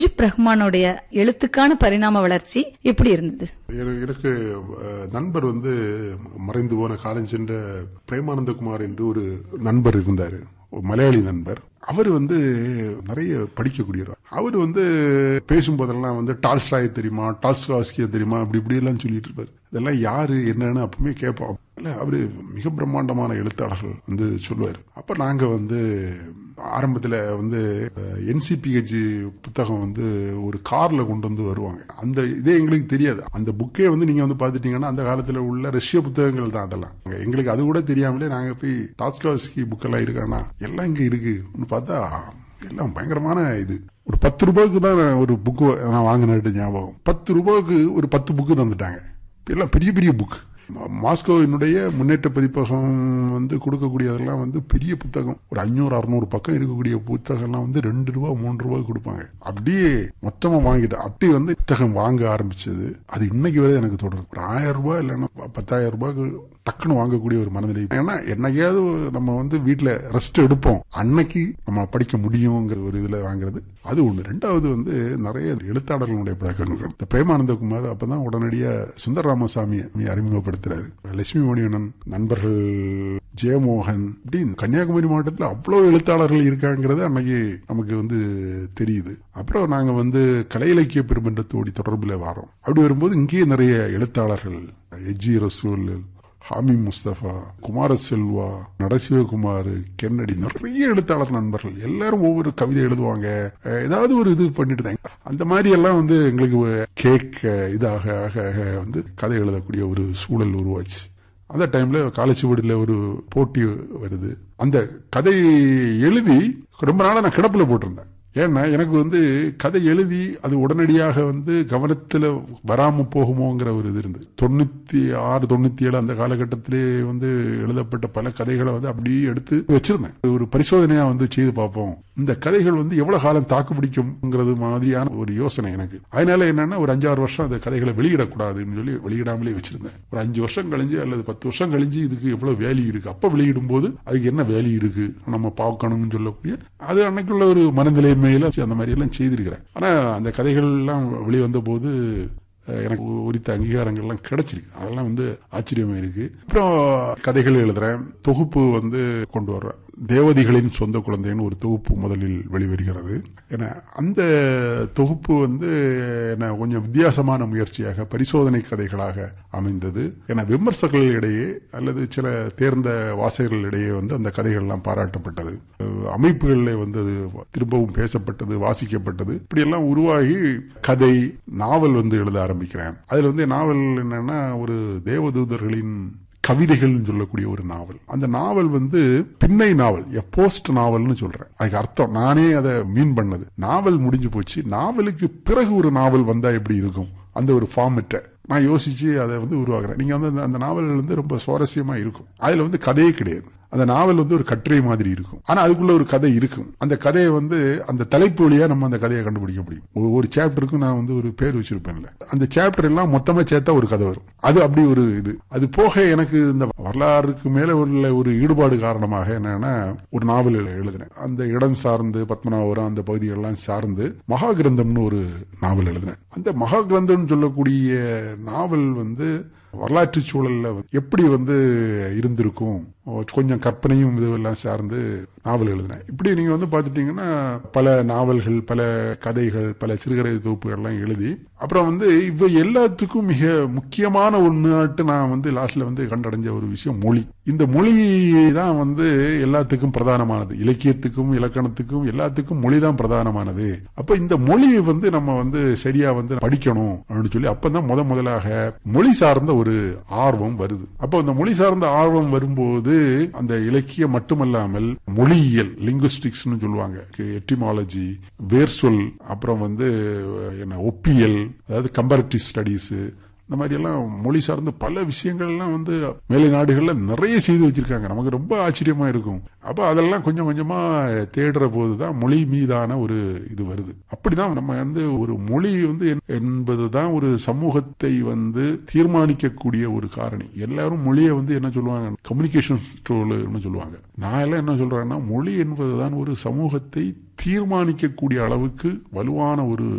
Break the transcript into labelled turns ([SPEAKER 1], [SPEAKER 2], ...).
[SPEAKER 1] முஜிப் ரஹ்மானுடைய எழுத்துக்கான பரிணாம வளர்ச்சி எப்படி இருந்தது
[SPEAKER 2] எனக்கு எனக்கு, அஹ், நண்பர் வந்து மறைந்து போன காலம் சென்ற பிரேமானந்தகுமார் என்று ஒரு நண்பர் இருந்தாரு ஒரு மலையாளி நண்பர் அவர் வந்து நிறைய படிக்கக்கூடியவர் அவர் வந்து பேசும்போதெல்லாம் வந்து டால்ஸ்டாய் தெரியுமா டால்ஸ்காஸ்கிய தெரியுமா அப்படி இப்படி எல்லாம் சொல்லிட்டு இருப்பார் இதெல்லாம் யாரு என்னன்னு அப்பவுமே கேட்போம் இல்ல அவரு மிக பிரம்மாண்டமான எழுத்தாளர்கள் வந்து சொல்லுவார் அப்ப நாங்க வந்து ஆரம்பத்துல வந்து என்சிபிஹெச் புத்தகம் வந்து ஒரு கார்ல கொண்டு வந்து வருவாங்க அந்த இதே எங்களுக்கு தெரியாது அந்த புக்கே வந்து நீங்க வந்து பாத்துட்டீங்கன்னா அந்த காலத்துல உள்ள ரஷ்ய புத்தகங்கள் தான் அதெல்லாம் எங்களுக்கு அது கூட தெரியாமலே நாங்க போய் டாஸ்காஸ்கி புக்கெல்லாம் இருக்கானா எல்லாம் இங்க இருக்கு பார்த்தா எல்லாம் பயங்கரமான இது ஒரு பத்து ரூபாய்க்கு தான் ஒரு புக்கு நான் வாங்கினட்டு ஞாபகம் பத்து ரூபாய்க்கு ஒரு பத்து புக்கு தந்துட்டாங்க எல்லாம் பெரிய பெரிய புக் மாஸ்கோவினுடைய முன்னேற்ற பதிப்பகம் வந்து கொடுக்கக்கூடியதெல்லாம் வந்து பெரிய புத்தகம் ஒரு அஞ்சூறு அறுநூறு பக்கம் இருக்கக்கூடிய புத்தகம்லாம் வந்து ரெண்டு ரூபா மூன்று ரூபாய் கொடுப்பாங்க அப்படியே மொத்தமா வாங்கிட்டு அப்படி வந்து புத்தகம் வாங்க ஆரம்பிச்சது அது இன்னைக்கு வரை எனக்கு தொடரும் ஒரு ஆயிரம் ரூபாய் இல்லைன்னா பத்தாயிரம் ரூபாய்க்கு டக்குன்னு வாங்கக்கூடிய ஒரு மனநிலை ஏன்னா என்னைக்காவது நம்ம வந்து வீட்டுல ரெஸ்ட் எடுப்போம் அன்னைக்கு நம்ம படிக்க முடியுங்கிற ஒரு இதுல வாங்குறது அது ஒண்ணு ரெண்டாவது வந்து நிறைய எழுத்தாளர்களுடைய பழக்கங்கள் இந்த பிரேமானந்தகுமார் அப்பதான் உடனடியா சுந்தர ராமசாமி அறிமுகப்படுத்துறாரு லட்சுமி மணிவண்ணன் நண்பர்கள் ஜெயமோகன் இப்படி கன்னியாகுமரி மாவட்டத்தில் அவ்வளவு எழுத்தாளர்கள் இருக்காங்கிறது அன்னைக்கு நமக்கு வந்து தெரியுது அப்புறம் நாங்க வந்து கலை இலக்கிய பெருமன்றத்தோடி தொடர்புல வரோம் அப்படி வரும்போது இங்கேயே நிறைய எழுத்தாளர்கள் எஜி ரசூல் ஹாமி முஸ்தபா குமார செல்வா நடசிவகுமார் கென்னடி நிறைய எழுத்தாளர் நண்பர்கள் எல்லாரும் ஒவ்வொரு கவிதை எழுதுவாங்க அஹ் ஏதாவது ஒரு இது பண்ணிட்டு தான் அந்த மாதிரி எல்லாம் வந்து எங்களுக்கு கேட்க இதாக ஆக ஆக வந்து கதை எழுதக்கூடிய ஒரு சூழல் உருவாச்சு அந்த டைம்ல காலேஜ் வீடுல ஒரு போட்டி வருது அந்த கதை எழுதி ரொம்ப நாளா நான் கிடப்புல போட்டிருந்தேன் ஏன்னா எனக்கு வந்து கதை எழுதி அது உடனடியாக வந்து கவனத்துல வராம போகுமோங்கிற ஒரு இது இருந்து தொண்ணூத்தி ஆறு தொண்ணூத்தி ஏழு அந்த காலகட்டத்திலே வந்து எழுதப்பட்ட பல கதைகளை வந்து அப்படியே எடுத்து வச்சிருந்தேன் ஒரு பரிசோதனையா வந்து செய்து பார்ப்போம் இந்த கதைகள் வந்து எவ்வளவு காலம் தாக்கு பிடிக்கும்ங்கிறது மாதிரியான ஒரு யோசனை எனக்கு அதனால என்னன்னா ஒரு அஞ்சாறு வருஷம் அந்த கதைகளை வெளியிடக்கூடாதுன்னு சொல்லி வெளியிடாமலே வச்சிருந்தேன் ஒரு அஞ்சு வருஷம் கழிஞ்சு அல்லது பத்து வருஷம் கழிஞ்சு இதுக்கு எவ்வளவு வேல்யூ இருக்கு அப்ப வெளியிடும் போது அதுக்கு என்ன வேல்யூ இருக்கு நம்ம பார்க்கணும்னு சொல்லக்கூடிய அது அன்னைக்குள்ள ஒரு மனநிலைமையில அந்த மாதிரி எல்லாம் செய்திருக்கிறேன் ஆனா அந்த கதைகள் எல்லாம் வெளிவந்த போது அஹ், எனக்கு உரித்த அங்கீகாரங்கள்லாம் கிடைச்சிருக்கு அதெல்லாம் வந்து ஆச்சரியமா இருக்கு அப்புறம் கதைகள் எழுதுறேன் தொகுப்பு வந்து கொண்டு வர்றேன் தேவதைகளின் சொந்த குழந்தைன்னு ஒரு தொகுப்பு முதலில் வெளிவருகிறது ஏன்னா அந்த தொகுப்பு வந்து என்ன கொஞ்சம் வித்தியாசமான முயற்சியாக பரிசோதனை கதைகளாக அமைந்தது ஏன்னா விமர்சகர்களிடையே அல்லது சில தேர்ந்த வாசகர்களிடையே வந்து அந்த கதைகள்லாம் பாராட்டப்பட்டது அஹ் அமைப்புகளில் வந்து அது திரும்பவும் பேசப்பட்டது வாசிக்கப்பட்டது இப்படியெல்லாம் உருவாகி கதை நாவல் வந்து எழுத ஆரம்பிக்கிறேன் அதுல வந்து நாவல் என்னன்னா ஒரு தேவதூதர்களின் கவிதைகள் சொல்லக்கூடிய ஒரு நாவல் அந்த நாவல் வந்து பின்னை நாவல் எ போஸ்ட் நாவல்னு சொல்றேன் அதுக்கு அர்த்தம் நானே அதை மீன் பண்ணது நாவல் முடிஞ்சு போச்சு நாவலுக்கு பிறகு ஒரு நாவல் வந்தா எப்படி இருக்கும் அந்த ஒரு ஃபார்மெட்டை நான் யோசிச்சு அதை வந்து உருவாக்குறேன் நீங்க வந்து அந்த- அந்த நாவல் வந்து ரொம்ப சுவாரஸ்யமா இருக்கும் அதுல வந்து கதையே கிடையாது அந்த நாவல் வந்து ஒரு கட்டுரை மாதிரி இருக்கும் ஆனா அதுக்குள்ள ஒரு கதை இருக்கும் அந்த கதையை வந்து அந்த தலைப்பு வழியா நம்ம அந்த கதையை கண்டுபிடிக்க முடியும் ஒரு- ஒரு சாப்டருக்கு நான் வந்து ஒரு பேர் வச்சிருப்பேன்ல அந்த சாப்டர் எல்லாம் மொத்தமா சேர்த்தா ஒரு கதை வரும் அது அப்படி ஒரு இது அது போக எனக்கு இந்த வரலாறுக்கு மேல உள்ள ஒரு ஈடுபாடு காரணமாக என்னன்னா ஒரு நாவல் எழு- எழுதினேன் அந்த இடம் சார்ந்து பத்மநாபபுரம் அந்த பகுதிகளெல்லாம் சார்ந்து மகா கிரந்தம்னு ஒரு நாவல் எழுதினேன் அந்த மகா கிரந்தம்னு சொல்லக்கூடிய நாவல் வந்து வரலாற்று சூழல்ல எப்படி வந்து இருந்திருக்கும் கொஞ்சம் கற்பனையும் இதுவெல்லாம் சார்ந்து நாவல் எழுதினேன் இப்படி நீங்க வந்து பாத்துட்டீங்கன்னா பல நாவல்கள் பல கதைகள் பல சிறுகதை தொகுப்புகள்லாம் எழுதி அப்புறம் வந்து இவ எல்லாத்துக்கும் மிக முக்கியமான ஒன்றுட்டு நான் வந்து லாஸ்ட்ல வந்து கண்டடைஞ்ச ஒரு விஷயம் மொழி இந்த மொழி தான் வந்து எல்லாத்துக்கும் பிரதானமானது இலக்கியத்துக்கும் இலக்கணத்துக்கும் எல்லாத்துக்கும் மொழி தான் பிரதானமானது அப்ப இந்த மொழியை வந்து நம்ம வந்து சரியா வந்து படிக்கணும் அப்படின்னு சொல்லி அப்பதான் முத முதலாக மொழி சார்ந்த ஒரு ஆர்வம் வருது அப்போ அந்த மொழி சார்ந்த ஆர்வம் வரும்போது அந்த இலக்கியம் மட்டுமல்லாமல் மொழியியல் லிங்குஸ்டிக்ஸ்னு சொல்லுவாங்க எட்டிமாலஜி வேர்சொல் அப்புறம் வந்து என்ன ஒப்பியல் அதாவது கம்பேரிட்டிவ் ஸ்டடீஸ் இந்த மாதிரி எல்லாம் மொழி சார்ந்த பல விஷயங்கள் எல்லாம் வந்து மேலை நாடுகள்ல நிறைய செய்து வச்சிருக்காங்க நமக்கு ரொம்ப ஆச்சரியமா இருக்கும் அப்ப அதெல்லாம் கொஞ்சம் கொஞ்சமா தேடுற போதுதான் மொழி மீதான ஒரு இது வருது அப்படிதான் நம்ம வந்து ஒரு மொழி வந்து என்- என்பதுதான் ஒரு சமூகத்தை வந்து தீர்மானிக்கக்கூடிய ஒரு காரணி எல்லாரும் மொழியை வந்து என்ன சொல்லுவாங்க கம்யூனிகேஷன் ஸ்டோல்னு சொல்லுவாங்க நான் எல்லாம் என்ன சொல்றேன்னா மொழி என்பதுதான் ஒரு சமூகத்தை தீர்மானிக்கக்கூடிய அளவுக்கு வலுவான ஒரு